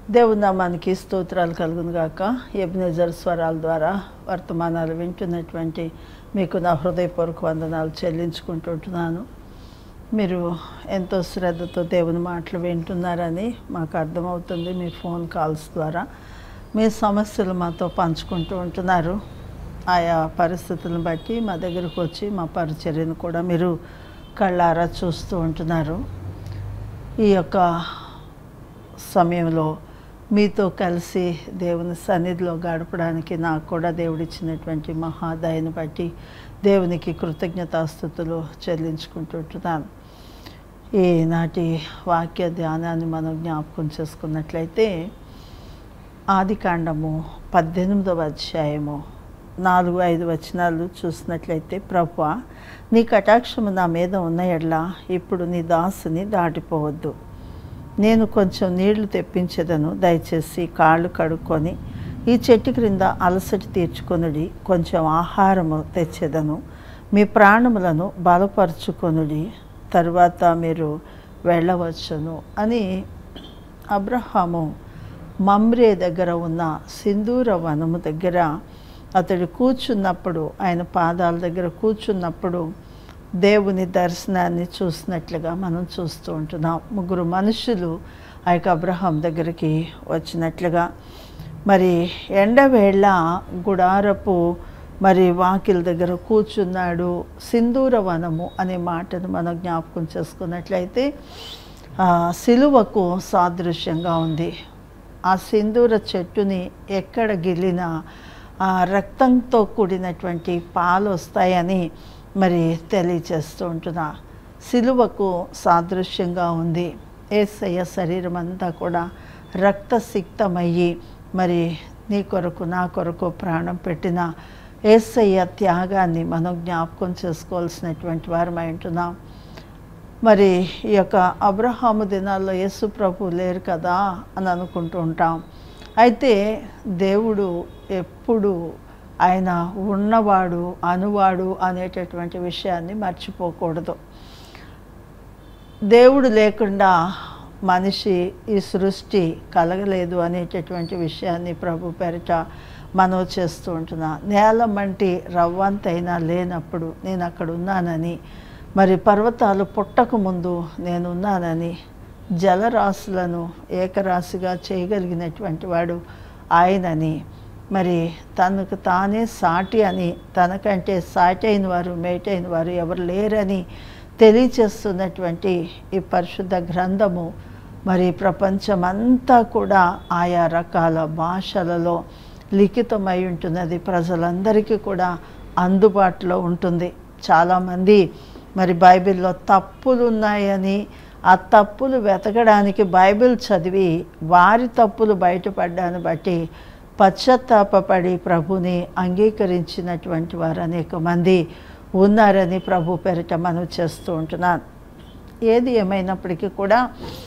దేవుని నామానికి స్తోత్రాలు కలుగును గాక ఎబ్నెజర్ స్వరాల ద్వారా వర్తమానాలు వింటున్నటువంటి మీకు నా హృదయపూర్వక వందనాలు చెల్లించుకుంటుంటున్నాను మీరు ఎంతో శ్రద్ధతో దేవుని మాటలు వింటున్నారని మాకు అర్థమవుతుంది మీ ఫోన్ కాల్స్ ద్వారా మీ సమస్యలు మాతో పంచుకుంటూ ఉంటున్నారు ఆయా పరిస్థితులను బట్టి మా దగ్గరకు వచ్చి మా పరిచర్యను కూడా మీరు కళ్ళారా చూస్తూ ఉంటున్నారు ఈ యొక్క సమయంలో మీతో కలిసి దేవుని సన్నిధిలో గడపడానికి నాకు కూడా దేవుడిచ్చినటువంటి మహాదయను బట్టి దేవునికి కృతజ్ఞతాస్థుతులు చెల్లించుకుంటుంటున్నాను ఈనాటి వాక్య ధ్యానాన్ని మనం జ్ఞాపకం చేసుకున్నట్లయితే ఆది కాండము పద్దెనిమిదవ అధ్యాయము నాలుగు ఐదు వచనాలు చూసినట్లయితే ప్రభు నీ కటాక్షము నా మీద ఉన్న ఎడ్ల ఇప్పుడు నీ దాసుని దాటిపోవద్దు నేను కొంచెం నీళ్లు తెప్పించేదను దయచేసి కాళ్ళు కడుక్కొని ఈ చెట్టు క్రింద అలసటి తీర్చుకొనుడి కొంచెం ఆహారము తెచ్చేదను మీ ప్రాణములను బలపరుచుకొనుడి తరువాత మీరు వెళ్ళవచ్చును అని అబ్రహాము మమ్రే దగ్గర ఉన్న సింధూర వనము దగ్గర అతడు కూర్చున్నప్పుడు ఆయన పాదాల దగ్గర కూర్చున్నప్పుడు దేవుని దర్శనాన్ని చూసినట్లుగా మనం చూస్తూ ఉంటున్నాం ముగ్గురు మనుషులు ఆ యొక్క అబ్రహాం దగ్గరికి వచ్చినట్లుగా మరి ఎండవేళ గుడారపు మరి వాకిల దగ్గర కూర్చున్నాడు సింధూర వనము అనే మాటను మనం జ్ఞాపకం చేసుకున్నట్లయితే సిలువకు సాదృశ్యంగా ఉంది ఆ సింధూర చెట్టుని ఎక్కడ గిల్లినా ఆ రక్తంతో కూడినటువంటి పాలు వస్తాయని మరి తెలియచేస్తూ ఉంటున్నా సిలువకు సాదృశ్యంగా ఉంది ఏసయ్య శరీరం అంతా కూడా రక్తసిక్తమయ్యి మరి నీ కొరకు నా కొరకు ప్రాణం పెట్టిన ఏసయ్య త్యాగాన్ని మనం జ్ఞాపకం చేసుకోవాల్సినటువంటి వారమై ఉంటున్నాం మరి ఈ యొక్క అబ్రహాము దినాల్లో యేసు ప్రభు లేరు కదా అని అనుకుంటూ ఉంటాం అయితే దేవుడు ఎప్పుడు ఆయన ఉన్నవాడు అనువాడు అనేటటువంటి విషయాన్ని మర్చిపోకూడదు దేవుడు లేకుండా మనిషి ఈ సృష్టి కలగలేదు అనేటటువంటి విషయాన్ని ప్రభు పెరట మనం చేస్తూ ఉంటున్నా నేల మంటి రవ్వంతైనా లేనప్పుడు నేను అక్కడ ఉన్నానని మరి పర్వతాలు పుట్టక ముందు నేనున్నానని జలరాశులను ఏకరాశిగా చేయగలిగినటువంటి వాడు ఆయనని మరి తనకు తానే సాటి అని తనకంటే సాటి అయిన వారు మేటైన వారు ఎవరు లేరని తెలియచేస్తున్నటువంటి ఈ పరిశుద్ధ గ్రంథము మరి ప్రపంచమంతా కూడా ఆయా రకాల భాషలలో లిఖితమై ఉంటున్నది ప్రజలందరికీ కూడా అందుబాటులో ఉంటుంది చాలామంది మరి బైబిల్లో తప్పులు ఉన్నాయని ఆ తప్పులు వెతకడానికి బైబిల్ చదివి వారి తప్పులు బయటపడ్డాన్ని బట్టి పశ్చాత్తాపడి ప్రభుని అంగీకరించినటువంటి వారు అనేక మంది ఉన్నారని ప్రభు పేరిట మనం చేస్తూ ఉంటున్నాను ఏది ఏమైనప్పటికీ కూడా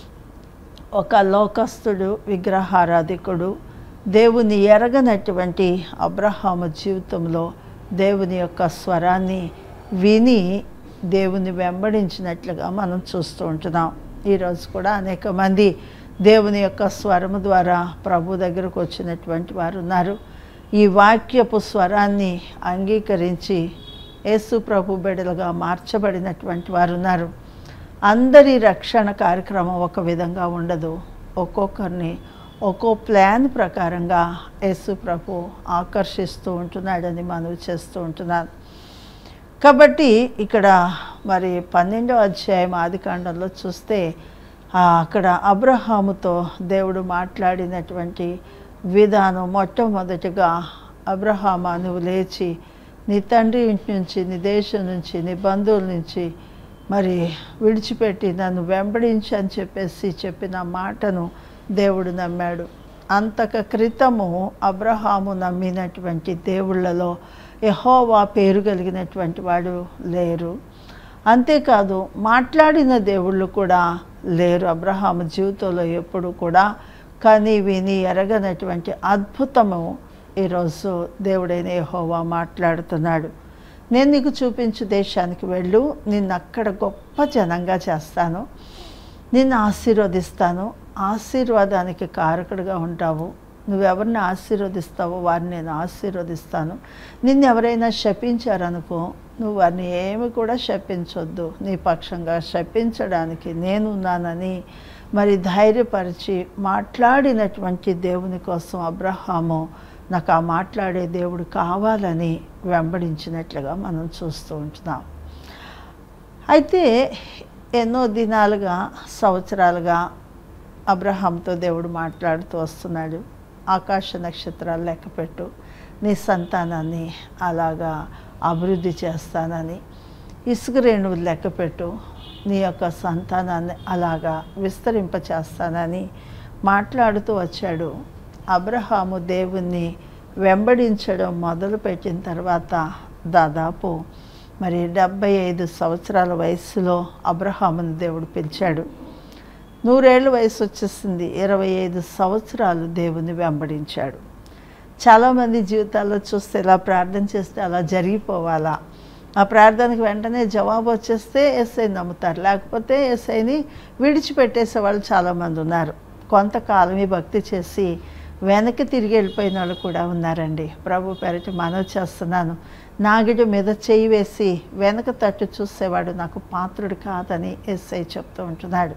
ఒక లోకస్తుడు విగ్రహారాధికుడు దేవుని ఎరగనటువంటి అబ్రహాము జీవితంలో దేవుని యొక్క స్వరాన్ని విని దేవుని వెంబడించినట్లుగా మనం చూస్తూ ఉంటున్నాం ఈరోజు కూడా అనేక మంది దేవుని యొక్క స్వరము ద్వారా ప్రభు దగ్గరకు వచ్చినటువంటి వారు ఉన్నారు ఈ వాక్యపు స్వరాన్ని అంగీకరించి యేసు ప్రభు బిడలుగా మార్చబడినటువంటి వారు ఉన్నారు అందరి రక్షణ కార్యక్రమం ఒక విధంగా ఉండదు ఒక్కొక్కరిని ఒక్కో ప్లాన్ ప్రకారంగా యేసు ప్రభు ఆకర్షిస్తూ ఉంటున్నాడని మనవి చేస్తూ ఉంటున్నాను కాబట్టి ఇక్కడ మరి పన్నెండో అధ్యాయం ఆదికాండంలో చూస్తే అక్కడ అబ్రహాముతో దేవుడు మాట్లాడినటువంటి విధానం మొట్టమొదటిగా అబ్రహామా నువ్వు లేచి నీ తండ్రి ఇంటి నుంచి నీ దేశం నుంచి నీ బంధువుల నుంచి మరి విడిచిపెట్టి నన్ను వెంబడించి అని చెప్పేసి చెప్పిన మాటను దేవుడు నమ్మాడు అంతక క్రితము అబ్రహాము నమ్మినటువంటి దేవుళ్ళలో యహోవా పేరు కలిగినటువంటి వాడు లేరు అంతేకాదు మాట్లాడిన దేవుళ్ళు కూడా లేరు అబ్రహాము జీవితంలో ఎప్పుడు కూడా కానీ విని ఎరగనటువంటి అద్భుతము ఈరోజు దేవుడైన యహోవా మాట్లాడుతున్నాడు నేను నీకు చూపించు దేశానికి వెళ్ళు నిన్ను అక్కడ గొప్ప జనంగా చేస్తాను నిన్ను ఆశీర్వదిస్తాను ఆశీర్వాదానికి కారకుడిగా ఉంటావు నువ్వెవరిని ఆశీర్వదిస్తావో వారిని నేను ఆశీర్వదిస్తాను నిన్ను ఎవరైనా శపించారనుకో నువ్వు వారిని ఏమి కూడా శపించొద్దు నీ పక్షంగా శపించడానికి నేనున్నానని మరి ధైర్యపరిచి మాట్లాడినటువంటి దేవుని కోసం అబ్రహాము నాకు ఆ మాట్లాడే దేవుడు కావాలని వెంబడించినట్లుగా మనం చూస్తూ ఉంటున్నాం అయితే ఎన్నో దినాలుగా సంవత్సరాలుగా అబ్రహాంతో దేవుడు మాట్లాడుతూ వస్తున్నాడు ఆకాశ నక్షత్రాలు లెక్కపెట్టు నీ సంతానాన్ని అలాగా అభివృద్ధి చేస్తానని ఇసుక రేణువులు లెక్కపెట్టు నీ యొక్క సంతానాన్ని అలాగా విస్తరింప చేస్తానని మాట్లాడుతూ వచ్చాడు అబ్రహాము దేవుణ్ణి వెంబడించడం మొదలుపెట్టిన తర్వాత దాదాపు మరి డెబ్భై ఐదు సంవత్సరాల వయసులో అబ్రహాముని దేవుడు పిలిచాడు నూరేళ్ళ వయసు వచ్చేసింది ఇరవై ఐదు సంవత్సరాలు దేవుని వెంబడించాడు చాలామంది జీవితాల్లో చూస్తే ఇలా ప్రార్థన చేస్తే అలా జరిగిపోవాలా ఆ ప్రార్థనకు వెంటనే జవాబు వచ్చేస్తే ఎస్ఐ నమ్ముతారు లేకపోతే ఎస్ఐని విడిచిపెట్టేసే వాళ్ళు చాలామంది ఉన్నారు కొంతకాలం ఈ భక్తి చేసి వెనక్కి తిరిగి వెళ్ళిపోయిన వాళ్ళు కూడా ఉన్నారండి ప్రభు పెరటి మనవి చేస్తున్నాను నాగిడి మీద చేయి వేసి వెనక తట్టు చూసేవాడు నాకు పాత్రుడు కాదని ఎస్ఐ చెప్తూ ఉంటున్నాడు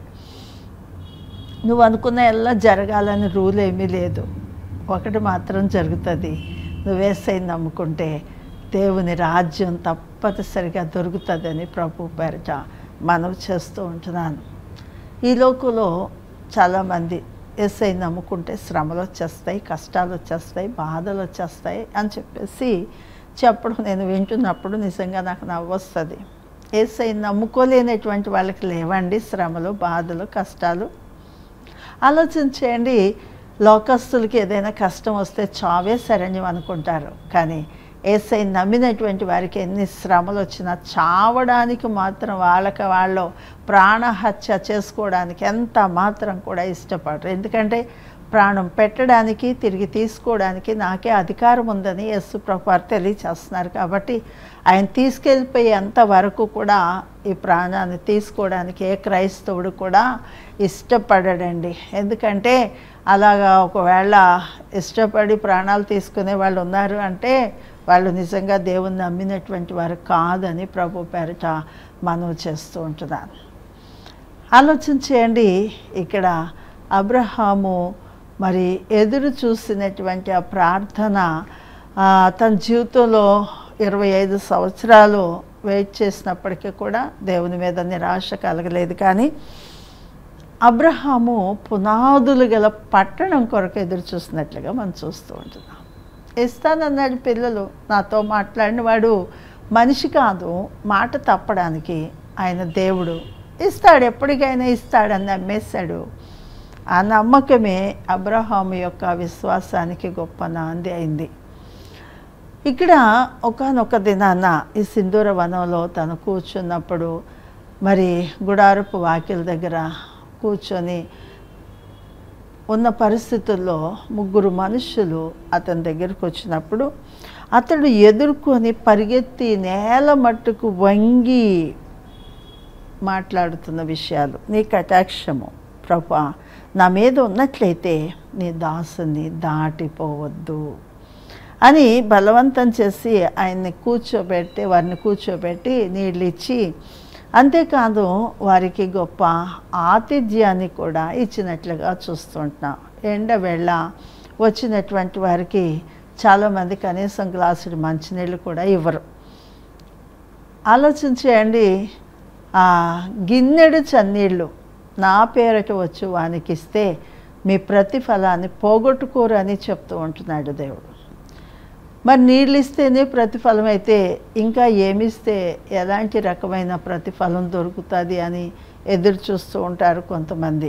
నువ్వు అనుకున్న ఎలా జరగాలని రూల్ ఏమీ లేదు ఒకటి మాత్రం జరుగుతుంది నువ్వేసై నమ్ముకుంటే దేవుని రాజ్యం తప్పనిసరిగా దొరుకుతుందని ప్రభు పేరట మనవి చేస్తూ ఉంటున్నాను ఈ లోకంలో చాలామంది ఎస్ఐ నమ్ముకుంటే శ్రమలు వచ్చేస్తాయి కష్టాలు వచ్చేస్తాయి బాధలు వచ్చేస్తాయి అని చెప్పేసి చెప్పడం నేను వింటున్నప్పుడు నిజంగా నాకు నవ్వొస్తుంది ఏసై నమ్ముకోలేనటువంటి వాళ్ళకి లేవండి శ్రమలు బాధలు కష్టాలు ఆలోచించేయండి లోకస్తులకి ఏదైనా కష్టం వస్తే చావే శరణ్యం అనుకుంటారు కానీ ఏసై నమ్మినటువంటి వారికి ఎన్ని శ్రమలు వచ్చినా చావడానికి మాత్రం వాళ్ళకి వాళ్ళు ప్రాణహత్య చేసుకోవడానికి ఎంత మాత్రం కూడా ఇష్టపడరు ఎందుకంటే ప్రాణం పెట్టడానికి తిరిగి తీసుకోవడానికి నాకే అధికారం ఉందని యస్సు ప్రభువారు తెలియచేస్తున్నారు కాబట్టి ఆయన తీసుకెళ్ళిపోయేంత వరకు కూడా ఈ ప్రాణాన్ని తీసుకోవడానికి ఏ క్రైస్తవుడు కూడా ఇష్టపడడండి ఎందుకంటే అలాగా ఒకవేళ ఇష్టపడి ప్రాణాలు తీసుకునే వాళ్ళు ఉన్నారు అంటే వాళ్ళు నిజంగా దేవుని నమ్మినటువంటి వారు కాదని ప్రభు పేరిట మనవి చేస్తూ ఉంటున్నాను ఆలోచించేయండి ఇక్కడ అబ్రహాము మరి ఎదురు చూసినటువంటి ఆ ప్రార్థన ఆ, తన జీవితంలో ఇరవై ఐదు సంవత్సరాలు వెయిట్ చేసినప్పటికీ కూడా దేవుని మీద నిరాశ కలగలేదు కానీ అబ్రహాము పునాదులు గల పట్టణం కొరకు ఎదురు చూసినట్లుగా మనం చూస్తూ ఉంటున్నాం ఇస్తానన్నాడు పిల్లలు నాతో మాట్లాడిన వాడు మనిషి కాదు మాట తప్పడానికి ఆయన దేవుడు ఇస్తాడు ఎప్పటికైనా ఇస్తాడని నమ్మేశాడు ఆ నమ్మకమే అబ్రహాము యొక్క విశ్వాసానికి గొప్ప నాంది అయింది ఇక్కడ ఒకనొక దినాన ఈ సింధూర వనంలో తను కూర్చున్నప్పుడు మరి గుడారపు వాకిల దగ్గర కూర్చొని ఉన్న పరిస్థితుల్లో ముగ్గురు మనుషులు అతని దగ్గరకు వచ్చినప్పుడు అతడు ఎదుర్కొని పరిగెత్తి నేల మట్టుకు వంగి మాట్లాడుతున్న విషయాలు నీ కటాక్షము ప్రభా నా మీద ఉన్నట్లయితే నీ దాసుని దాటిపోవద్దు అని బలవంతం చేసి ఆయన్ని కూర్చోబెట్టి వారిని కూర్చోబెట్టి నీళ్ళు ఇచ్చి అంతేకాదు వారికి గొప్ప ఆతిథ్యాన్ని కూడా ఇచ్చినట్లుగా చూస్తుంటున్నాం ఎండ వెళ్ళ వచ్చినటువంటి వారికి చాలామంది కనీసం గ్లాసుడు మంచినీళ్ళు కూడా ఇవ్వరు ఆలోచించేయండి ఆ గిన్నెడు చన్నీళ్ళు నా పేరట వచ్చి వానికి ఇస్తే మీ ప్రతిఫలాన్ని పోగొట్టుకోరు అని చెప్తూ ఉంటున్నాడు దేవుడు మరి నీళ్ళు ఇస్తేనే ప్రతిఫలం అయితే ఇంకా ఏమిస్తే ఎలాంటి రకమైన ప్రతిఫలం దొరుకుతుంది అని ఎదురు చూస్తూ ఉంటారు కొంతమంది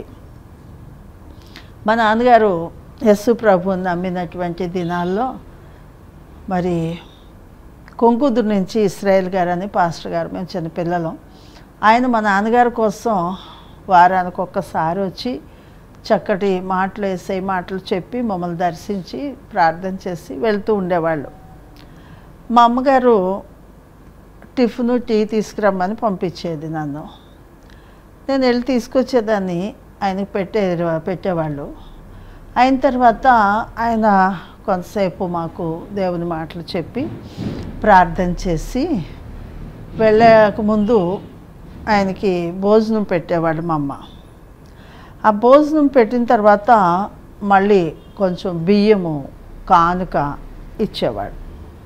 మా నాన్నగారు యస్సు ప్రభుని నమ్మినటువంటి దినాల్లో మరి కొంకుదురు నుంచి ఇస్రాయేల్ గారు అని పాస్టర్ గారు మేము చిన్నపిల్లలం ఆయన మా నాన్నగారి కోసం వారానికి ఒక్కసారి వచ్చి చక్కటి మాటలు వేసే మాటలు చెప్పి మమ్మల్ని దర్శించి ప్రార్థన చేసి వెళ్తూ ఉండేవాళ్ళు మా అమ్మగారు టిఫిన్ టీ తీసుకురమ్మని పంపించేది నన్ను నేను వెళ్ళి తీసుకొచ్చేదాన్ని ఆయనకి పెట్టే పెట్టేవాళ్ళు అయిన తర్వాత ఆయన కొంతసేపు మాకు దేవుని మాటలు చెప్పి ప్రార్థన చేసి వెళ్ళక ముందు ఆయనకి భోజనం పెట్టేవాడు మా అమ్మ ఆ భోజనం పెట్టిన తర్వాత మళ్ళీ కొంచెం బియ్యము కానుక ఇచ్చేవాడు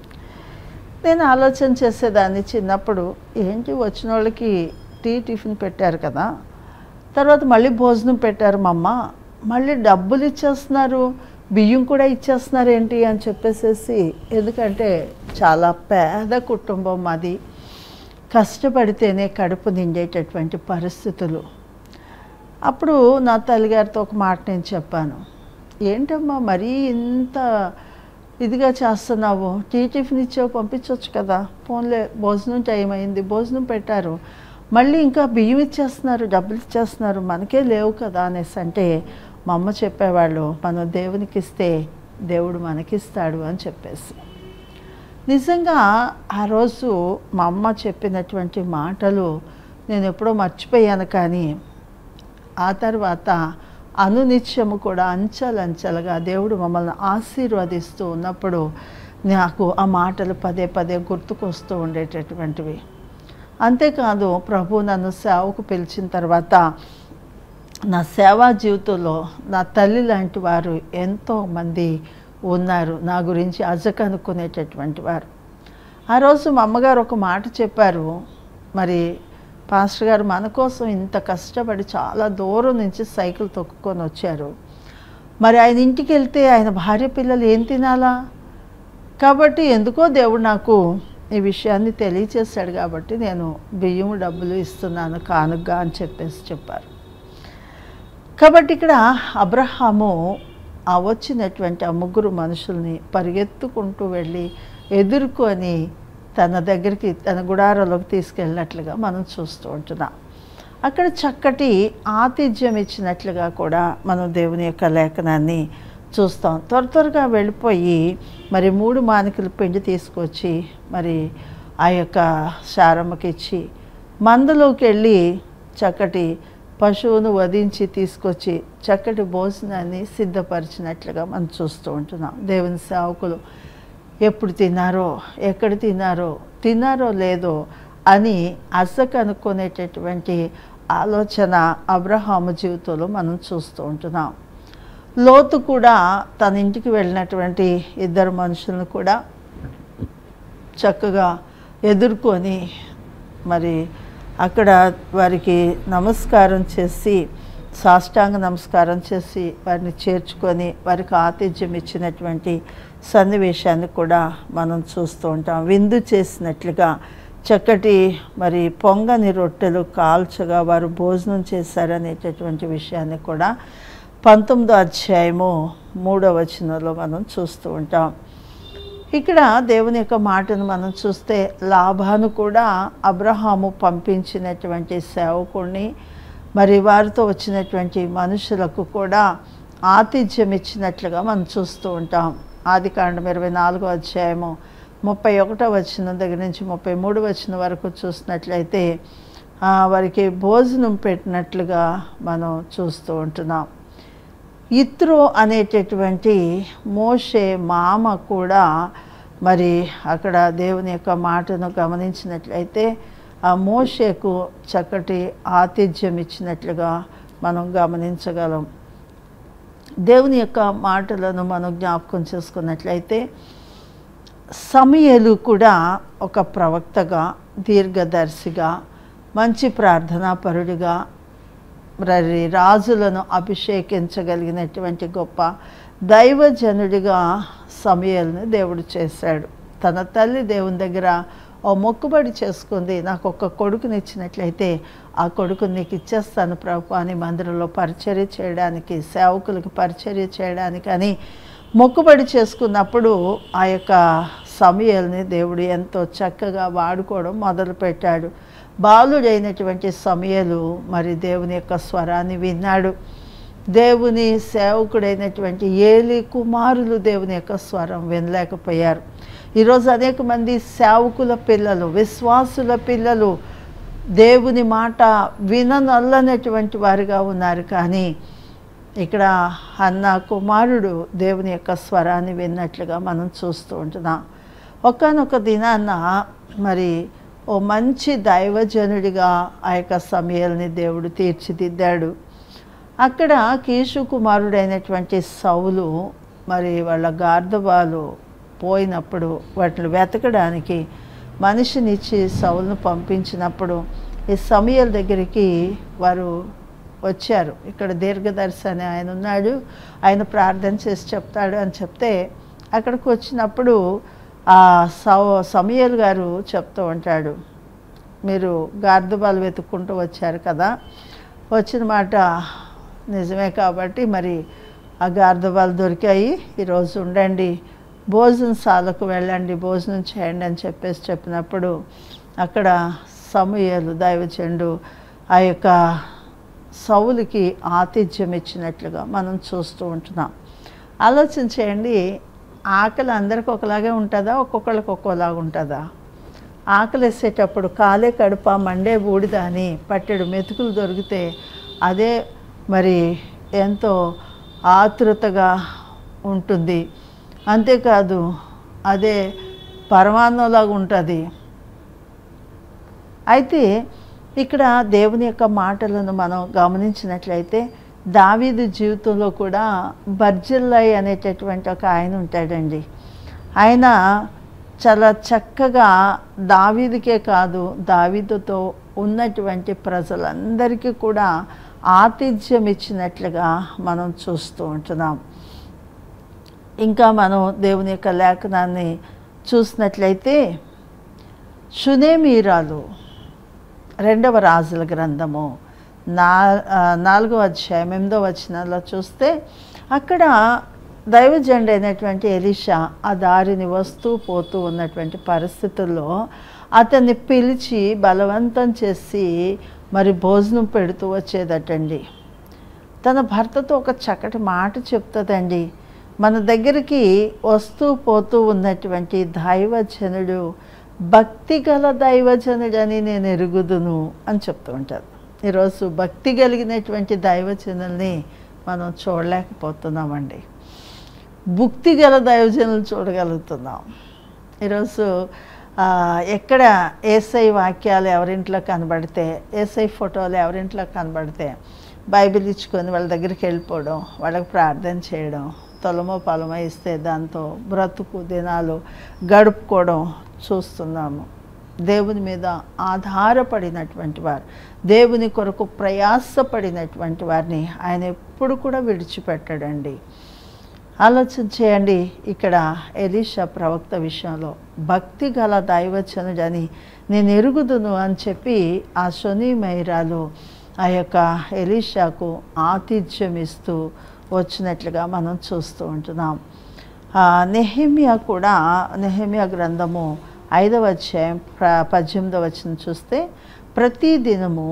నేను ఆలోచన చేసేదాన్ని చిన్నప్పుడు ఏంటి వచ్చిన వాళ్ళకి టీ టిఫిన్ పెట్టారు కదా తర్వాత మళ్ళీ భోజనం పెట్టారు మా అమ్మ మళ్ళీ డబ్బులు ఇచ్చేస్తున్నారు బియ్యం కూడా ఇచ్చేస్తున్నారు ఏంటి అని చెప్పేసేసి ఎందుకంటే చాలా పేద కుటుంబం మాది కష్టపడితేనే కడుపు నిండేటటువంటి పరిస్థితులు అప్పుడు నా తల్లిగారితో ఒక మాట నేను చెప్పాను ఏంటమ్మా మరీ ఇంత ఇదిగా చేస్తున్నావు టీ టిఫిన్ ఇచ్చావు పంపించవచ్చు కదా ఫోన్లే భోజనం టైం అయింది భోజనం పెట్టారు మళ్ళీ ఇంకా బియ్యం ఇచ్చేస్తున్నారు డబ్బులు ఇచ్చేస్తున్నారు మనకే లేవు కదా అనేసి అంటే మా అమ్మ చెప్పేవాళ్ళు మనం దేవునికి ఇస్తే దేవుడు మనకిస్తాడు అని చెప్పేసి నిజంగా ఆ రోజు మా అమ్మ చెప్పినటువంటి మాటలు నేను ఎప్పుడో మర్చిపోయాను కానీ ఆ తర్వాత అనునిత్యము కూడా అంచెలంచెలుగా దేవుడు మమ్మల్ని ఆశీర్వదిస్తూ ఉన్నప్పుడు నాకు ఆ మాటలు పదే పదే గుర్తుకొస్తూ ఉండేటటువంటివి అంతేకాదు ప్రభు నన్ను సేవకు పిలిచిన తర్వాత నా సేవా జీవితంలో నా తల్లి లాంటి వారు ఎంతోమంది ఉన్నారు నా గురించి అజకనుకునేటటువంటి వారు ఆ రోజు మా అమ్మగారు ఒక మాట చెప్పారు మరి పాస్టర్ గారు మన కోసం ఇంత కష్టపడి చాలా దూరం నుంచి సైకిల్ తొక్కుకొని వచ్చారు మరి ఆయన ఇంటికి వెళ్తే ఆయన భార్య పిల్లలు ఏం తినాలా కాబట్టి ఎందుకో దేవుడు నాకు ఈ విషయాన్ని తెలియచేశాడు కాబట్టి నేను బియ్యం డబ్బులు ఇస్తున్నాను కానుగ్గా అని చెప్పేసి చెప్పారు కాబట్టి ఇక్కడ అబ్రహాము ఆ వచ్చినటువంటి ఆ ముగ్గురు మనుషుల్ని పరిగెత్తుకుంటూ వెళ్ళి ఎదుర్కొని తన దగ్గరికి తన గుడారంలోకి తీసుకెళ్ళినట్లుగా మనం చూస్తూ ఉంటున్నాం అక్కడ చక్కటి ఆతిథ్యం ఇచ్చినట్లుగా కూడా మనం దేవుని యొక్క లేఖనాన్ని చూస్తాం త్వర త్వరగా వెళ్ళిపోయి మరి మూడు మానికలు పిండి తీసుకొచ్చి మరి ఆ యొక్క శారమ్మకి ఇచ్చి మందలోకి వెళ్ళి చక్కటి పశువును వధించి తీసుకొచ్చి చక్కటి భోజనాన్ని సిద్ధపరిచినట్లుగా మనం చూస్తూ ఉంటున్నాం దేవుని సేవకులు ఎప్పుడు తిన్నారో ఎక్కడ తిన్నారో తిన్నారో లేదో అని అసలు కనుక్కునేటటువంటి ఆలోచన అబ్రహాము జీవితంలో మనం చూస్తూ ఉంటున్నాం లోతు కూడా తన ఇంటికి వెళ్ళినటువంటి ఇద్దరు మనుషులను కూడా చక్కగా ఎదుర్కొని మరి అక్కడ వారికి నమస్కారం చేసి సాష్టాంగ నమస్కారం చేసి వారిని చేర్చుకొని వారికి ఆతిథ్యం ఇచ్చినటువంటి సన్నివేశాన్ని కూడా మనం చూస్తూ ఉంటాం విందు చేసినట్లుగా చక్కటి మరి పొంగని రొట్టెలు కాల్చగా వారు భోజనం చేశారనేటటువంటి విషయాన్ని కూడా పంతొమ్మిదో అధ్యాయము మూడవ వచనంలో మనం చూస్తూ ఉంటాం ఇక్కడ దేవుని యొక్క మాటను మనం చూస్తే లాభాను కూడా అబ్రహాము పంపించినటువంటి సేవకుడిని మరి వారితో వచ్చినటువంటి మనుషులకు కూడా ఆతిథ్యం ఇచ్చినట్లుగా మనం చూస్తూ ఉంటాం ఆది కాండం ఇరవై నాలుగో అధ్యాయము ముప్పై ఒకటో వచ్చిన దగ్గర నుంచి ముప్పై మూడు వచ్చిన వరకు చూసినట్లయితే ఆ, వారికి భోజనం పెట్టినట్లుగా మనం చూస్తూ ఉంటున్నాం ఇత్రో అనేటటువంటి మోషే మామ కూడా మరి అక్కడ దేవుని యొక్క మాటను గమనించినట్లయితే ఆ మోషేకు చక్కటి ఆతిథ్యం ఇచ్చినట్లుగా మనం గమనించగలం దేవుని యొక్క మాటలను మనం జ్ఞాపకం చేసుకున్నట్లయితే సమయలు కూడా ఒక ప్రవక్తగా దీర్ఘదర్శిగా మంచి ప్రార్థనాపరుడిగా మరి రాజులను అభిషేకించగలిగినటువంటి గొప్ప దైవజనుడిగా సమయల్ని దేవుడు చేశాడు తన తల్లి దేవుని దగ్గర ఓ మొక్కుబడి చేసుకుంది నాకు ఒక కొడుకుని ఇచ్చినట్లయితే ఆ కొడుకుని నీకు ఇచ్చేస్తాను ప్రభు అని మందిరంలో పరిచర్య చేయడానికి సేవకులకు పరిచర్య చేయడానికి అని మొక్కుబడి చేసుకున్నప్పుడు ఆ యొక్క సమయాల్ని దేవుడు ఎంతో చక్కగా వాడుకోవడం మొదలుపెట్టాడు బాలుడైనటువంటి సమయలు మరి దేవుని యొక్క స్వరాన్ని విన్నాడు దేవుని సేవకుడైనటువంటి ఏలి కుమారులు దేవుని యొక్క స్వరం వినలేకపోయారు ఈరోజు అనేక మంది సేవకుల పిల్లలు విశ్వాసుల పిల్లలు దేవుని మాట విననల్లనటువంటి వారుగా ఉన్నారు కానీ ఇక్కడ అన్న కుమారుడు దేవుని యొక్క స్వరాన్ని విన్నట్లుగా మనం చూస్తూ ఉంటున్నాం ఒకనొక దినాన్న మరి ఓ మంచి దైవజనుడిగా ఆ యొక్క సమయాల్ని దేవుడు తీర్చిదిద్దాడు అక్కడ కీషు కుమారుడైనటువంటి సౌలు మరి వాళ్ళ గార్ధబాలు పోయినప్పుడు వాటిని వెతకడానికి మనిషినిచ్చి సౌలును పంపించినప్పుడు ఈ సమయాల దగ్గరికి వారు వచ్చారు ఇక్కడ దీర్ఘదర్శి అని ఆయన ఉన్నాడు ఆయన ప్రార్థన చేసి చెప్తాడు అని చెప్తే అక్కడికి వచ్చినప్పుడు ఆ సౌ సమయల్ గారు చెప్తూ ఉంటాడు మీరు గార్ధబాలు వెతుక్కుంటూ వచ్చారు కదా వచ్చిన మాట నిజమే కాబట్టి మరి ఆ గార్ధబాలు దొరికాయి ఈరోజు ఉండండి భోజనశాలకు వెళ్ళండి భోజనం చేయండి అని చెప్పేసి చెప్పినప్పుడు అక్కడ సమూహలు దైవచండు ఆ యొక్క సౌలుకి ఆతిథ్యం ఇచ్చినట్లుగా మనం చూస్తూ ఉంటున్నాం ఆలోచన చేయండి ఆకలి అందరికి ఒకలాగే ఉంటుందా ఒక్కొక్కరికి ఒక్కోలాగా ఉంటుందా ఆకలి వేసేటప్పుడు కాలే కడుప మండే బూడిద అని పట్టెడు మెతుకులు దొరికితే అదే మరి ఎంతో ఆతృతగా ఉంటుంది అంతేకాదు అదే పరమాన్నంలాగా ఉంటుంది అయితే ఇక్కడ దేవుని యొక్క మాటలను మనం గమనించినట్లయితే దావీదు జీవితంలో కూడా బర్జిల్లై అనేటటువంటి ఒక ఆయన ఉంటాడండి ఆయన చాలా చక్కగా దావీదుకే కాదు దావీదుతో ఉన్నటువంటి ప్రజలందరికీ కూడా ఆతిథ్యం ఇచ్చినట్లుగా మనం చూస్తూ ఉంటున్నాం ఇంకా మనం దేవుని యొక్క లేఖనాన్ని చూసినట్లయితే షునేమీరాలు రెండవ రాజుల గ్రంథము నా ఆ, నాలుగో అధ్యాయం ఎనిమిదో వచనంలో చూస్తే అక్కడ దైవజండ అయినటువంటి ఎలిషా ఆ దారిని వస్తూ పోతూ ఉన్నటువంటి పరిస్థితుల్లో అతన్ని పిలిచి బలవంతం చేసి మరి భోజనం పెడుతూ వచ్చేదటండి తన భర్తతో ఒక చక్కటి మాట చెప్తుందండి మన దగ్గరికి వస్తూ పోతూ ఉన్నటువంటి దైవజనుడు భక్తి గల దైవజనుడని నేను ఎరుగుదును అని చెప్తూ ఉంటారు ఈరోజు భక్తి కలిగినటువంటి దైవజనుల్ని మనం చూడలేకపోతున్నామండి భక్తి గల దైవజనులు చూడగలుగుతున్నాం ఈరోజు ఆ, ఎక్కడ ఏసై వాక్యాలు ఎవరింట్లో కనబడితే ఏసై ఫోటోలు ఎవరింట్లో కనబడితే బైబిల్ ఇచ్చుకొని వాళ్ళ దగ్గరికి వెళ్ళిపోవడం వాళ్ళకి ప్రార్థన చేయడం తొలమో పొలమో ఇస్తే దాంతో బ్రతుకు దినాలు గడుపుకోవడం చూస్తున్నాము దేవుని మీద ఆధారపడినటువంటి వారు దేవుని కొరకు ప్రయాసపడినటువంటి వారిని ఆయన ఎప్పుడు కూడా విడిచిపెట్టడండి ఆలోచన చేయండి ఇక్కడ ఎలీషా ప్రవక్త విషయంలో భక్తి గల దైవచనుడని నేను ఎరుగుదును అని చెప్పి ఆ శని మైరాలు ఆ యొక్క ఎలీషాకు ఆతిథ్యం ఇస్తూ వచ్చినట్లుగా మనం చూస్తూ ఉంటున్నాం ఆ, నెహెమియా కూడా నెహెమియా గ్రంథము ఐదవ అధ్యాయం ప్ర పద్దెనిమిదవ వచనం చూస్తే ప్రతి దినము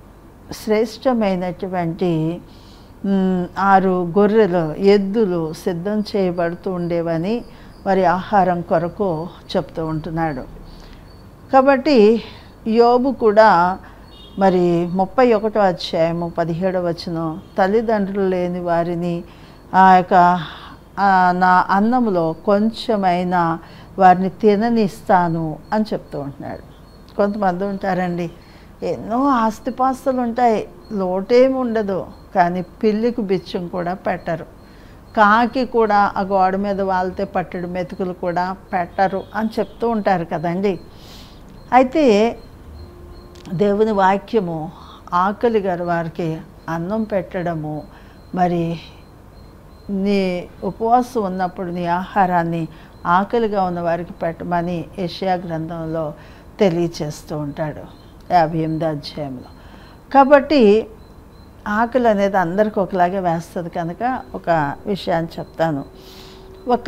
శ్రేష్టమైనటువంటి మ్, ఆరు గొర్రెలు ఎద్దులు సిద్ధం చేయబడుతూ ఉండేవని వారి ఆహారం కొరకు చెప్తూ ఉంటున్నాడు కాబట్టి యోబు కూడా మరి ముప్పై ఒకటో అధ్యాయము పదిహేడవ వచనం తల్లిదండ్రులు లేని వారిని ఆ యొక్క ఆ, నా అన్నములో కొంచెమైనా వారిని తిననిస్తాను అని చెప్తూ ఉంటున్నాడు కొంతమంది ఉంటారండి ఎన్నో ఆస్తిపాస్తులు ఉంటాయి లోటేమి ఉండదు కానీ పిల్లికి బిచ్చం కూడా పెట్టరు కాకి కూడా ఆ గోడ మీద వాళ్తే పట్టడు మెతుకులు కూడా పెట్టరు అని చెప్తూ ఉంటారు కదండి అయితే దేవుని వాక్యము ఆకలి గారి వారికి అన్నం పెట్టడము మరి నీ ఉపవాసం ఉన్నప్పుడు నీ ఆహారాన్ని ఆకలిగా ఉన్న వారికి పెట్టమని ఏషియా గ్రంథంలో తెలియచేస్తూ ఉంటాడు యాభై ఎనిమిది అధ్యాయంలో కాబట్టి ఆకలి అనేది అందరికి ఒకలాగే వేస్తుంది కనుక ఒక విషయాన్ని చెప్తాను ఒక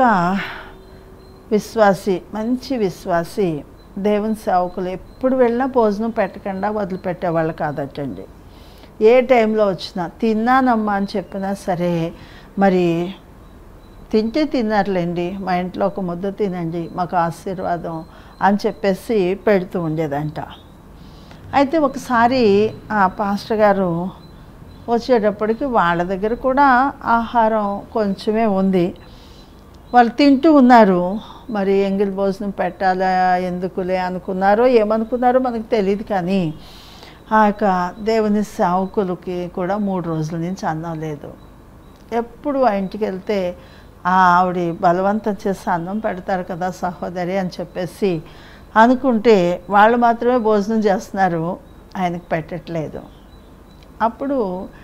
విశ్వాసి మంచి విశ్వాసి దేవుని సేవకులు ఎప్పుడు వెళ్ళినా భోజనం పెట్టకుండా వదిలిపెట్టేవాళ్ళు కాదటండి ఏ టైంలో వచ్చినా తిన్నానమ్మా అని చెప్పినా సరే మరి తింటే తిన్నారులేండి మా ఇంట్లో ఒక ముద్ద తినండి మాకు ఆశీర్వాదం అని చెప్పేసి పెడుతూ ఉండేదంట అయితే ఒకసారి ఆ పాస్టర్ గారు వచ్చేటప్పటికి వాళ్ళ దగ్గర కూడా ఆహారం కొంచెమే ఉంది వాళ్ళు తింటూ ఉన్నారు మరి ఎంగిల్ భోజనం పెట్టాలా ఎందుకులే అనుకున్నారో ఏమనుకున్నారో మనకు తెలియదు కానీ ఆ యొక్క దేవుని సేవకులకి కూడా మూడు రోజుల నుంచి అన్నం లేదు ఎప్పుడు ఆ ఇంటికి వెళ్తే ఆ ఆవిడ బలవంతం చేసి అన్నం పెడతారు కదా సహోదరి అని చెప్పేసి అనుకుంటే వాళ్ళు మాత్రమే భోజనం చేస్తున్నారు ఆయనకు పెట్టట్లేదు అప్పుడు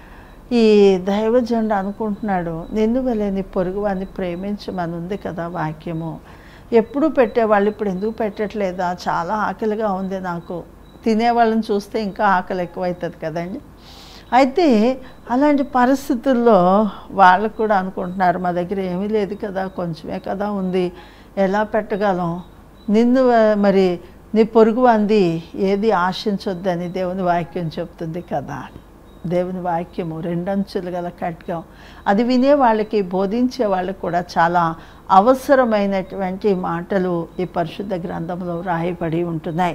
ఈ దైవజనుడు అనుకుంటున్నాడు నిన్ను వలె నీ పొరుగు వాడిని ప్రేమించమని ఉంది కదా వాక్యము ఎప్పుడు పెట్టేవాళ్ళు ఇప్పుడు ఎందుకు పెట్టట్లేదా చాలా ఆకలిగా ఉంది నాకు తినేవాళ్ళని చూస్తే ఇంకా ఆకలి ఎక్కువవుతుంది కదండి అయితే అలాంటి పరిస్థితుల్లో వాళ్ళు కూడా అనుకుంటున్నారు మా దగ్గర ఏమీ లేదు కదా కొంచెమే కదా ఉంది ఎలా పెట్టగలం నిన్ను ఆ, మరి నీ పొరుగు అంది ఏది ఆశించొద్దని దేవుని వాక్యం చెప్తుంది కదా దేవుని వాక్యము రెండంచులు గల ఖడ్గం అది వినే వాళ్ళకి బోధించే వాళ్ళకి కూడా చాలా అవసరమైనటువంటి మాటలు ఈ పరిశుద్ధ గ్రంథంలో రాయబడి ఉంటున్నాయి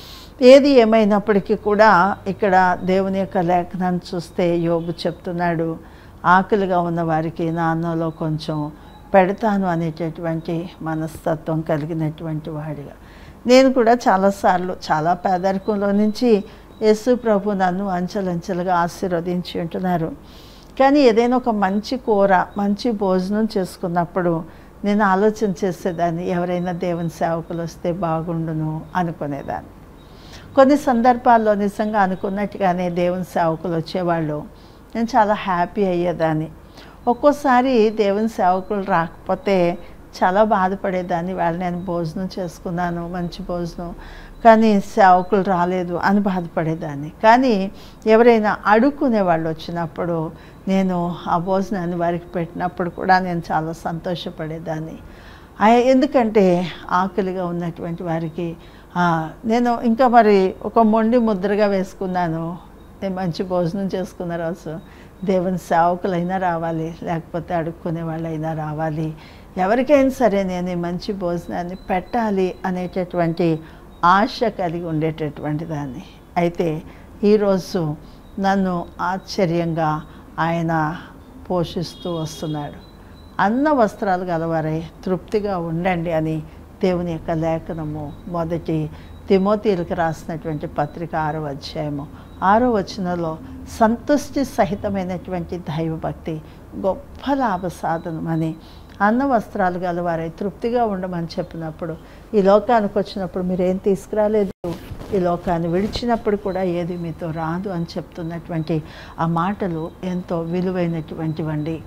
ఏది ఏమైనప్పటికీ కూడా ఇక్కడ దేవుని యొక్క లేఖనాన్ని చూస్తే యోబు చెప్తున్నాడు ఆకలిగా ఉన్న వారికి నా అన్నంలో కొంచెం పెడతాను అనేటటువంటి మనస్తత్వం కలిగినటువంటి వాడిగా నేను కూడా చాలాసార్లు చాలా పేదరికంలో నుంచి యేసు ప్రభు నన్ను అంచెలంచెలుగా ఆశీర్వదించి ఉంటున్నారు కానీ ఏదైనా ఒక మంచి కూర మంచి భోజనం చేసుకున్నప్పుడు నేను ఆలోచన చేసేదాన్ని ఎవరైనా దేవుని సేవకులు వస్తే బాగుండును అనుకునేదాన్ని కొన్ని సందర్భాల్లో నిజంగా అనుకున్నట్టుగానే దేవుని సేవకులు వచ్చేవాళ్ళు నేను చాలా హ్యాపీ అయ్యేదాన్ని ఒక్కోసారి దేవుని సేవకులు రాకపోతే చాలా బాధపడేదాన్ని వాళ్ళు నేను భోజనం చేసుకున్నాను మంచి భోజనం కానీ సేవకులు రాలేదు అని బాధపడేదాన్ని కానీ ఎవరైనా అడుక్కునే వాళ్ళు వచ్చినప్పుడు నేను ఆ భోజనాన్ని వారికి పెట్టినప్పుడు కూడా నేను చాలా సంతోషపడేదాన్ని ఆ- ఎందుకంటే ఆకలిగా ఉన్నటువంటి వారికి ఆ, నేను ఇంకా మరి ఒక మొండి ముద్రగా వేసుకున్నాను నేను మంచి భోజనం చేసుకున్న రోజు దేవుని సేవకులైనా రావాలి లేకపోతే అడుక్కునే వాళ్ళైనా రావాలి ఎవరికైనా సరే నేను ఈ మంచి భోజనాన్ని పెట్టాలి అనేటటువంటి ఆశ కలిగి ఉండేటటువంటి దాన్ని అయితే ఈరోజు నన్ను ఆశ్చర్యంగా ఆయన పోషిస్తూ వస్తున్నాడు అన్న వస్త్రాలు గలవారై తృప్తిగా ఉండండి అని దేవుని యొక్క లేఖనము మొదటి తిమోతీలకు రాసినటువంటి పత్రిక ఆరో అధ్యాయము ఆరో వచనంలో సంతుష్టి సహితమైనటువంటి దైవభక్తి గొప్ప లాభ సాధనమని అన్న వస్త్రాలు గలవారై తృప్తిగా ఉండమని చెప్పినప్పుడు ఈ లోకానికి వచ్చినప్పుడు మీరేం తీసుకురాలేదు ఈ లోకాన్ని విడిచినప్పుడు కూడా ఏది మీతో రాదు అని చెప్తున్నటువంటి ఆ మాటలు ఎంతో విలువైనటువంటివండి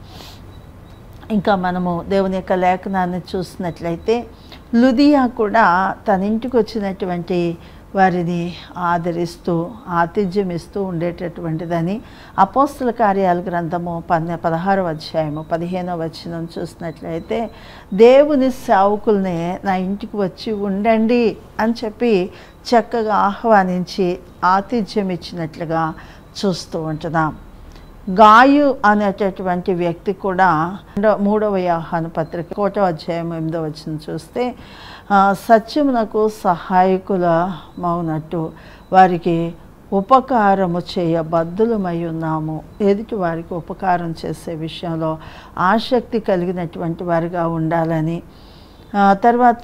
ఇంకా మనము దేవుని యొక్క లేఖనాన్ని చూసినట్లయితే లుదియా కూడా తన ఇంటికి వచ్చినటువంటి వారిని ఆదరిస్తూ ఆతిథ్యం ఇస్తూ ఉండేటటువంటిదని అపోస్తుల కార్యాల గ్రంథము పన్నె పదహారవ అధ్యాయము పదిహేనవ వచనం చూసినట్లయితే దేవుని సేవకుల్ని నా ఇంటికి వచ్చి ఉండండి అని చెప్పి చక్కగా ఆహ్వానించి ఆతిథ్యం ఇచ్చినట్లుగా చూస్తూ ఉంటున్నాం గాయు అనేటటువంటి వ్యక్తి కూడా రెండవ మూడవ యాహాన పత్రిక కోటో అధ్యాయం ఎనిమిదవ వచ్చిన చూస్తే ఆ, సత్యమునకు సహాయకుల మౌనట్టు వారికి ఉపకారము చేయ బద్దులమై ఉన్నాము ఎదుటి వారికి ఉపకారం చేసే విషయంలో ఆసక్తి కలిగినటువంటి వారిగా ఉండాలని ఆ, తర్వాత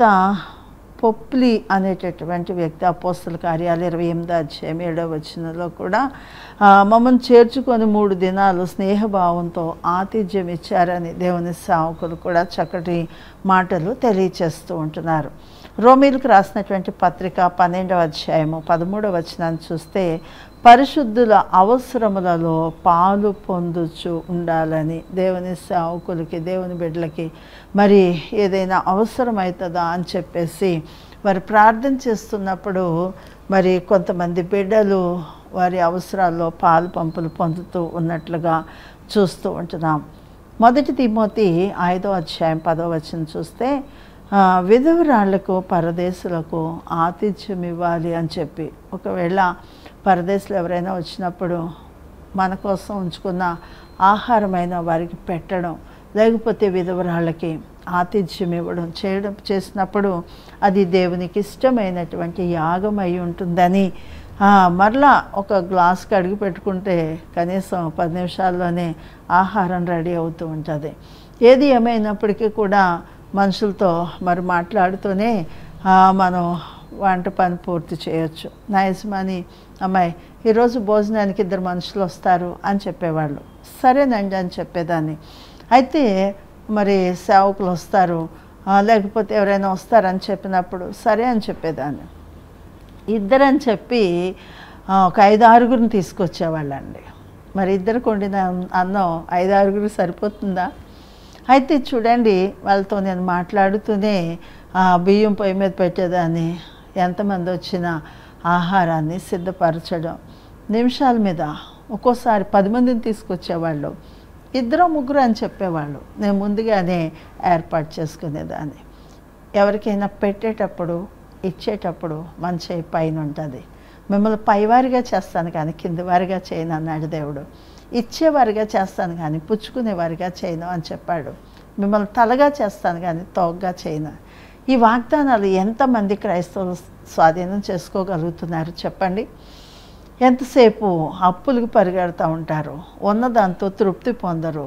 పొప్లి అనేటటువంటి వ్యక్తి అపోస్తుల కార్యాలు ఇరవై ఎనిమిది అధ్యాయం ఏడవ వచనంలో కూడా ఆ, మమ్మల్ని చేర్చుకొని మూడు దినాలు స్నేహభావంతో ఆతిథ్యం ఇచ్చారని దేవుని సేవకులు కూడా చక్కటి మాటలు తెలియచేస్తూ ఉంటున్నారు రోమిలకు రాసినటువంటి పత్రిక పన్నెండవ అధ్యాయము పదమూడవ వచనాన్ని చూస్తే పరిశుద్ధుల అవసరములలో పాలు పొందుచు ఉండాలని దేవుని సేవకులకి దేవుని బిడ్డలకి మరి ఏదైనా అవసరమవుతుందా అని చెప్పేసి వారు ప్రార్థన చేస్తున్నప్పుడు మరి కొంతమంది బిడ్డలు వారి అవసరాల్లో పాలు పంపులు పొందుతూ ఉన్నట్లుగా చూస్తూ ఉంటున్నాం మొదటి తిమోతి ఐదో అధ్యాయం పదో వచనం చూస్తే ఆ, విధవరాళ్లకు పరదేశులకు ఆతిథ్యం ఇవ్వాలి అని చెప్పి ఒకవేళ పరదేశులు ఎవరైనా వచ్చినప్పుడు మన కోసం ఉంచుకున్న ఆహారమైన వారికి పెట్టడం లేకపోతే విధవరాళ్ళకి ఆతిథ్యం ఇవ్వడం చేయడం చేసినప్పుడు అది దేవునికి ఇష్టమైనటువంటి యాగం అయి ఉంటుందని ఆ, మరలా ఒక గ్లాస్ కడిగి పెట్టుకుంటే కనీసం పది నిమిషాల్లోనే ఆహారం రెడీ అవుతూ ఉంటుంది ఏది ఏమైనప్పటికీ కూడా మనుషులతో మరి మాట్లాడుతూనే ఆ, మనం వంట పని పూర్తి చేయొచ్చు నా యజమాని అమ్మాయి ఈరోజు భోజనానికి ఇద్దరు మనుషులు వస్తారు అని చెప్పేవాళ్ళు సరేనండి అని చెప్పేదాన్ని అయితే మరి సేవకులు వస్తారు ఆ, లేకపోతే ఎవరైనా వస్తారని చెప్పినప్పుడు సరే అని చెప్పేదాన్ని ఇద్దరని చెప్పి ఆ, ఒక ఐదు ఆరుగురిని తీసుకొచ్చేవాళ్ళండి మరి ఇద్దరికి వండిన అన్నం ఐదు ఆరుగురు సరిపోతుందా అయితే చూడండి వాళ్ళతో నేను మాట్లాడుతూనే ఆ, బియ్యం పొయ్యి మీద పెట్టేదాన్ని ఎంతమంది వచ్చినా ఆహారాన్ని సిద్ధపరచడం నిమిషాల మీద ఒక్కోసారి పది మందిని తీసుకొచ్చేవాళ్ళు ఇద్దరు ముగ్గురు అని చెప్పేవాళ్ళు నేను ముందుగానే ఏర్పాటు చేసుకునేదాన్ని ఎవరికైనా పెట్టేటప్పుడు ఇచ్చేటప్పుడు మన చేయి పైన ఉంటుంది మిమ్మల్ని పైవారిగా చేస్తాను కానీ కిందివారిగా చేయను అన్నాడు దేవుడు ఇచ్చేవారిగా చేస్తాను కానీ పుచ్చుకునేవారిగా చేయను అని చెప్పాడు మిమ్మల్ని తలగా చేస్తాను కానీ తోగ్గా చేయను ఈ వాగ్దానాలు ఎంతమంది క్రైస్తవులు స్వాధీనం చేసుకోగలుగుతున్నారు చెప్పండి ఎంతసేపు అప్పులకు పరిగెడతా ఉంటారు ఉన్నదాంతో తృప్తి పొందరు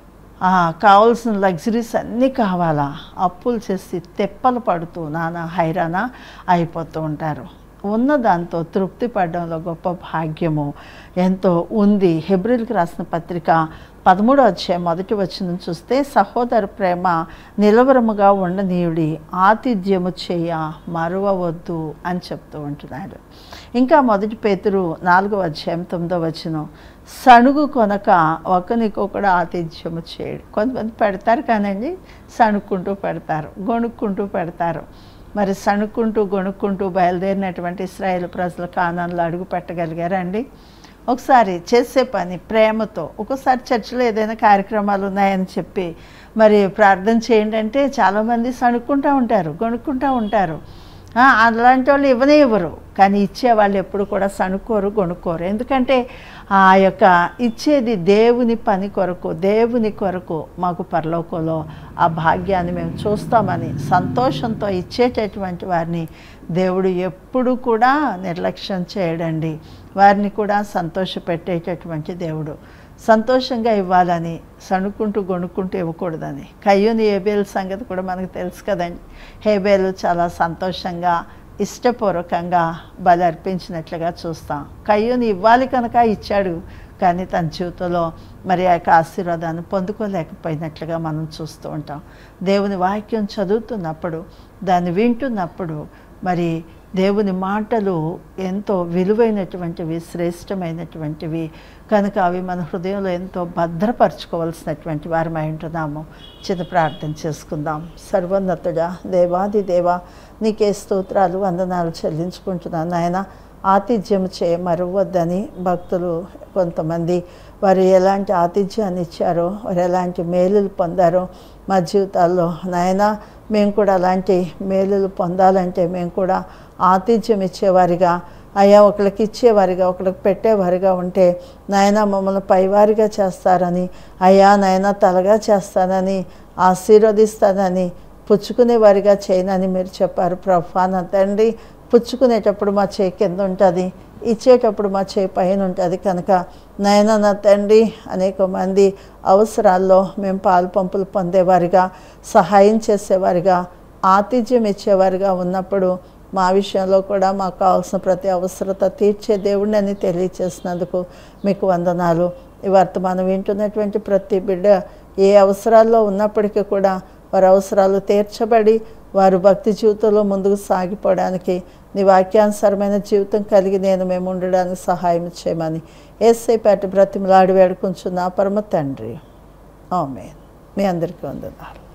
ఆ, కావాల్సిన లగ్జరీస్ అన్నీ కావాలా అప్పులు చేసి తెప్పలు పడుతూ నానా హైరానా అయిపోతూ ఉంటారు ఉన్న దాంతో తృప్తి పడడంలో గొప్ప భాగ్యము ఎంతో ఉంది హెబ్రిల్కి రాసిన పత్రిక పదమూడో అధ్యాయం మొదటి వచ్చిన చూస్తే సహోదర ప్రేమ నిలవరముగా ఉండనీయుడి ఆతిథ్యము చేయ మరువవద్దు అని చెప్తూ ఉంటున్నాడు ఇంకా మొదటి పేతురు నాలుగో అధ్యాయం తొమ్మిదో వచనం సణుగు కొనక ఒకరికొకడు ఆతిథ్యము చేయడు కొంతమంది పెడతారు కానండి సణుక్కుంటూ పెడతారు గొణుక్కుంటూ పెడతారు మరి సణుక్కుంటూ గొణుక్కుంటూ బయలుదేరినటువంటి ఇస్రాయేల్ ప్రజలు కానాన్లో అడుగు పెట్టగలిగారండి ఒకసారి చేసే పని ప్రేమతో ఒక్కోసారి చర్చిలో ఏదైనా కార్యక్రమాలు ఉన్నాయని చెప్పి మరి ప్రార్థన చేయండి అంటే చాలామంది సణుక్కుంటూ ఉంటారు గొణుక్కుంటూ ఉంటారు ఆ, అలాంటి వాళ్ళు ఇవ్వనే ఇవ్వరు కానీ ఇచ్చే వాళ్ళు ఎప్పుడు కూడా సణుకోరు గొణుక్కోరు ఎందుకంటే ఆ యొక్క ఇచ్చేది దేవుని పని కొరకు దేవుని కొరకు మాకు పరలోకంలో ఆ భాగ్యాన్ని మేము చూస్తామని సంతోషంతో ఇచ్చేటటువంటి వారిని దేవుడు ఎప్పుడు కూడా నిర్లక్ష్యం చేయడండి వారిని కూడా సంతోషపెట్టేటటువంటి దేవుడు సంతోషంగా ఇవ్వాలని సణుక్కుంటూ గొణుక్కుంటూ ఇవ్వకూడదని కయ్యూని ఏబేల్ సంగతి కూడా మనకు తెలుసు కదండి హేబేలు చాలా సంతోషంగా ఇష్టపూర్వకంగా బలి అర్పించినట్లుగా చూస్తాం కయ్యూని ఇవ్వాలి కనుక ఇచ్చాడు కానీ తన జీవితంలో మరి ఆ యొక్క ఆశీర్వాదాన్ని పొందుకోలేకపోయినట్లుగా మనం చూస్తూ ఉంటాం దేవుని వాక్యం చదువుతున్నప్పుడు దాన్ని వింటున్నప్పుడు మరి దేవుని మాటలు ఎంతో విలువైనటువంటివి శ్రేష్టమైనటువంటివి కనుక అవి మన హృదయంలో ఎంతో భద్రపరచుకోవాల్సినటువంటి వారమై ఉంటున్నాము చిన్న ప్రార్థన చేసుకుందాం సర్వోన్నతుడా దేవాది దేవా నీకే స్తోత్రాలు వందనాలు చెల్లించుకుంటున్నాను నాయన ఆతిథ్యం చేయ మరవద్దని భక్తులు కొంతమంది వారు ఎలాంటి ఆతిథ్యాన్ని ఇచ్చారో వారు ఎలాంటి మేలులు పొందారో మా జీవితాల్లో నాయన మేము కూడా అలాంటి మేలులు పొందాలంటే మేము కూడా ఆతిథ్యం ఇచ్చేవారిగా అయ్యా ఒకరికి ఇచ్చేవారిగా ఒకరికి పెట్టేవారిగా ఉంటే నాయన మమ్మల్ని పైవారిగా చేస్తారని అయ్యా నాయన తలగా చేస్తానని ఆశీర్వదిస్తానని పుచ్చుకునేవారిగా చేయనని మీరు చెప్పారు ప్రభా నా తండ్రి పుచ్చుకునేటప్పుడు మా చేయి కింద ఉంటుంది ఇచ్చేటప్పుడు మా చేయి పైన ఉంటుంది కనుక నాయన నా తండ్రి అనేక మంది అవసరాల్లో మేము పాలు పంపులు పొందేవారిగా సహాయం చేసేవారిగా ఆతిథ్యం ఇచ్చేవారిగా ఉన్నప్పుడు మా విషయంలో కూడా మాకు కావాల్సిన ప్రతి అవసరత తీర్చే దేవుడిని అని తెలియచేసినందుకు మీకు వందనాలు ఈ వర్తమానం వింటున్నటువంటి ప్రతి బిడ్డ ఏ అవసరాల్లో ఉన్నప్పటికీ కూడా వారి అవసరాలు తీర్చబడి వారు భక్తి జీవితంలో ముందుకు సాగిపోవడానికి నీ వాక్యానుసరమైన జీవితం కలిగి నేను మేము ఉండడానికి సహాయం చేయమని ఏసైపేట బ్రతిమలాడి వేడుకుంటున్నా పరమ తండ్రి ఆమె మీ అందరికీ వందనాలు